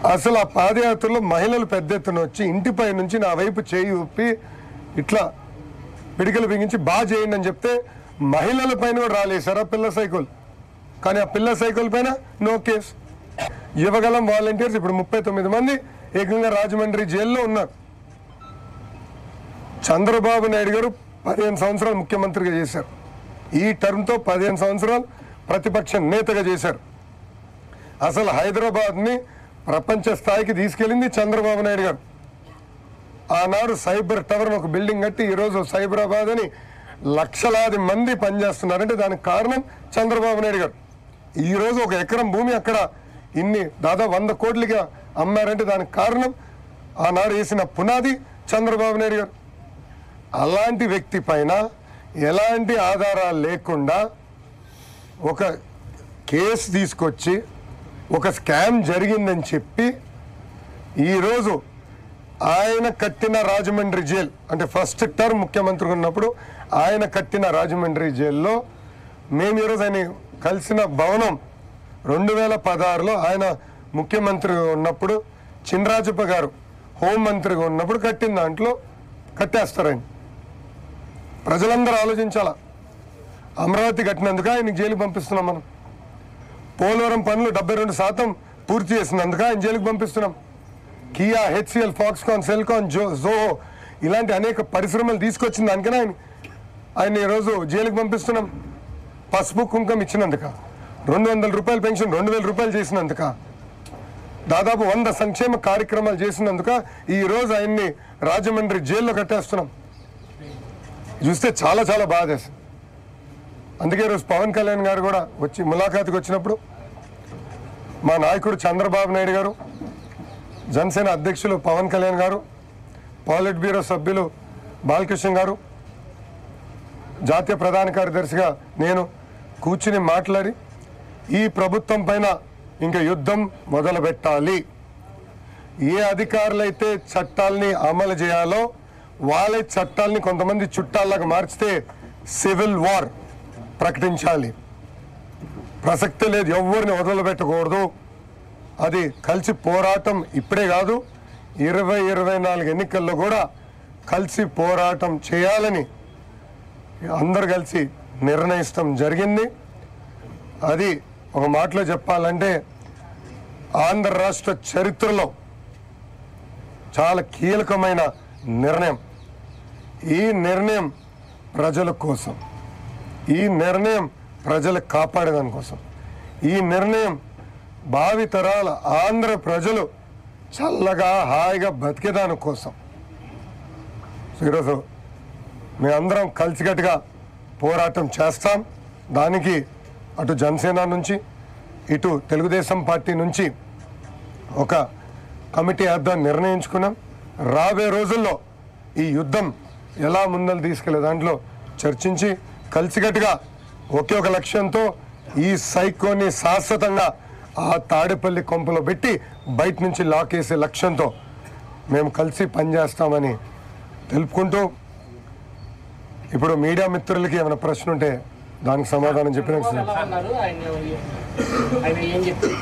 అసలు ఆ పాదయాత్రలో మహిళలు పెద్ద ఎత్తున వచ్చి ఇంటిపై నుంచి నా వైపు చేయి ఊపి ఇట్లా పిడికలు బిగించి బాగా చేయండి అని చెప్తే మహిళల పైన కూడా రాలేశారు ఆ పిల్ల సైకిల్ కానీ ఆ పిల్ల సైకిల్ పైన నో కేస్ యువగలం వాలంటీర్స్ ఇప్పుడు ముప్పై తొమ్మిది మంది ఏకంగా రాజమండ్రి జైల్లో ఉన్నారు చంద్రబాబు నాయుడు గారు పదిహేను సంవత్సరాలు ముఖ్యమంత్రిగా చేశారు ఈ టర్మ్తో పదిహేను సంవత్సరాలు ప్రతిపక్ష నేతగా చేశారు అసలు హైదరాబాద్ని ప్రపంచ స్థాయికి తీసుకెళ్ళింది చంద్రబాబు నాయుడు గారు ఆనాడు సైబర్ టవర్ ఒక బిల్డింగ్ కట్టి ఈరోజు సైబరాబాద్ అని లక్షలాది మంది పనిచేస్తున్నారంటే దానికి కారణం చంద్రబాబు నాయుడు గారు ఈరోజు ఒక ఎకరం భూమి అక్కడ ఇన్ని దాదాపు వంద కోట్లుగా అమ్మారంటే దానికి కారణం ఆనాడు వేసిన పునాది చంద్రబాబు నాయుడు గారు అలాంటి వ్యక్తి పైన ఎలాంటి ఆధారాలు లేకుండా ఒక కేసు తీసుకొచ్చి ఒక స్కామ్ జరిగిందని చెప్పి ఈరోజు ఆయన కట్టిన రాజమండ్రి జైల్ అంటే ఫస్ట్ టర్మ్ ముఖ్యమంత్రి ఉన్నప్పుడు ఆయన కట్టిన రాజమండ్రి జైల్లో మేము ఈరోజు ఆయన కలిసిన భవనం రెండు వేల పదహారులో ఆయన ముఖ్యమంత్రిగా ఉన్నప్పుడు చినరాజప్ప గారు హోంమంత్రిగా ఉన్నప్పుడు కట్టిన దాంట్లో కట్టేస్తారు ఆయన ప్రజలందరూ ఆలోచించాలా అమరావతి కట్టినందుకు ఆయనకి జైలుకి పంపిస్తున్నాం మనం పోలవరం పనులు డెబ్బై రెండు శాతం పూర్తి చేసినందుకు ఆయన జైలుకి పంపిస్తున్నాం కియా హెచ్సిఎల్ ఫాక్స్కాన్ సెల్కాన్ జో జోహో ఇలాంటి అనేక పరిశ్రమలు తీసుకొచ్చిన దానికనే ఆయన ఆయన ఈరోజు జైలుకి పంపిస్తున్నాం పసుపు కుంకం ఇచ్చినందుక రెండు వందల రూపాయల పెన్షన్ రెండు వేల రూపాయలు చేసినందుక దాదాపు వంద సంక్షేమ కార్యక్రమాలు చేసినందుక ఈ రోజు ఆయన్ని రాజమండ్రి జైల్లో కట్టేస్తున్నాం చూస్తే చాలా చాలా బాధేస్తుంది అందుకే ఈరోజు పవన్ కళ్యాణ్ గారు కూడా వచ్చి ములాఖాతుకి వచ్చినప్పుడు మా నాయకుడు చంద్రబాబు నాయుడు గారు జనసేన అధ్యక్షులు పవన్ కళ్యాణ్ గారు పాలిట్ బ్యూరో సభ్యులు బాలకృష్ణ గారు జాతీయ ప్రధాన కార్యదర్శిగా నేను కూర్చుని మాట్లాడి ఈ ప్రభుత్వం పైన ఇంకా యుద్ధం మొదలు పెట్టాలి ఏ అధికారులైతే చట్టాల్ని అమలు చేయాలో వాళ్ళే చట్టాల్ని కొంతమంది చుట్టాల్లాగా మార్చితే సివిల్ వార్ ప్రకటించాలి ప్రసక్తి లేదు ఎవరిని వదిలిపెట్టకూడదు అది కలిసి పోరాటం ఇప్పుడే కాదు ఇరవై ఇరవై నాలుగు ఎన్నికల్లో కూడా కలిసి పోరాటం చేయాలని అందరు కలిసి నిర్ణయిస్తాం జరిగింది అది ఒక మాటలో చెప్పాలంటే ఆంధ్ర రాష్ట్ర చరిత్రలో చాలా కీలకమైన నిర్ణయం ఈ నిర్ణయం ప్రజల కోసం ఈ నిర్ణయం ప్రజలు కాపాడేదాని కోసం ఈ నిర్ణయం భావి తరాల ఆంధ్ర ప్రజలు చల్లగా హాయిగా బతికేదాని కోసం సో ఈరోజు మేమందరం కలిసికట్టుగా పోరాటం చేస్తాం దానికి అటు జనసేన నుంచి ఇటు తెలుగుదేశం పార్టీ నుంచి ఒక కమిటీ వేద్దాం నిర్ణయించుకున్నాం రాబోయే రోజుల్లో ఈ యుద్ధం ఎలా ముందలు తీసుకెళ్లే దాంట్లో చర్చించి కలిసికట్టుగా ఒకే ఒక లక్ష్యంతో ఈ సైకోని శాశ్వతంగా ఆ తాడేపల్లి కొంపలో పెట్టి బయట నుంచి లాకేసే లక్ష్యంతో మేము కలిసి పనిచేస్తామని తెలుపుకుంటూ ఇప్పుడు మీడియా మిత్రులకి ఏమైనా ప్రశ్న ఉంటే దానికి సమాధానం చెప్పిన ఎలా ఉన్నారు ఆయన ఆయన ఏం చెప్తారు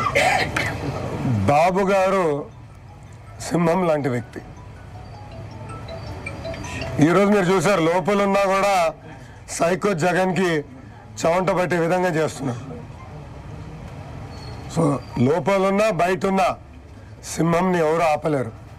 బాబు గారు సింహం లాంటి వ్యక్తి ఈరోజు మీరు చూసారు లోపల ఉన్నా కూడా సైకో జగన్కి చవంట పట్టే విధంగా చేస్తున్నారు సో లోపల ఉన్నా బయట ఉన్నా సింహంని ఎవరు ఆపలేరు